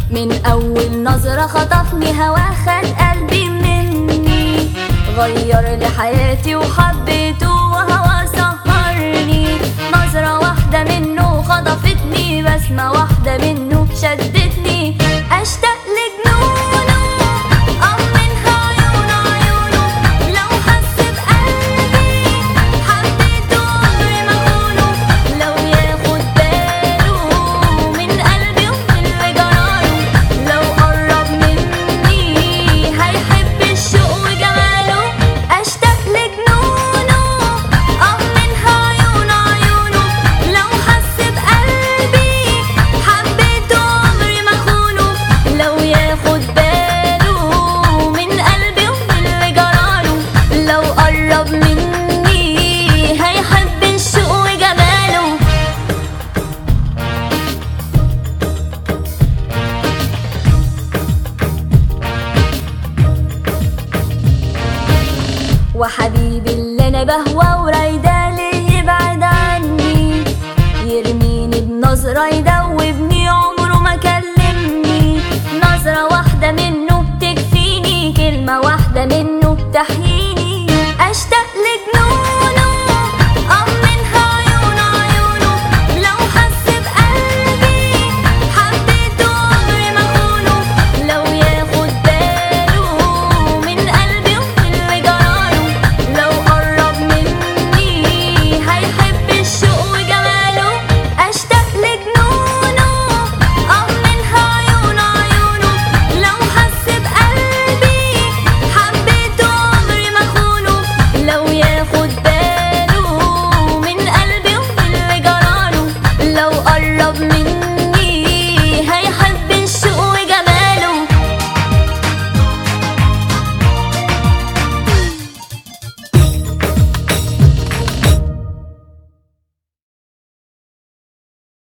من أول نظرة خطفني هوا خد قلبي مني غير لي حياتي وحبيته وهوا سهرني نظرة واحدة منه خطفتني بسمة واحدة منه شدتني أشتاق لجنونه أو منها عيون عيونه لو حس بقلبي حبيته عمري ما أخونه لو ياخد باله من قلبي ومن اللي جراله لو قرب مني هيحب الشوق وجماله أشتاق لجنونه أو منها عيون عيونه لو حس بقلبي حبيته عمري ما أخونه لو ياخد باله من قلبي ومن اللي جراله لو قرب مني هيحب الشوق وجماله وحبيبي اللي انا بهوى ورايده ليه يبعد عني يرميني بنظرة يدوبني عمره ما كلمني نظرة واحدة منه بتكفيني كلمة واحدة منه بتحيي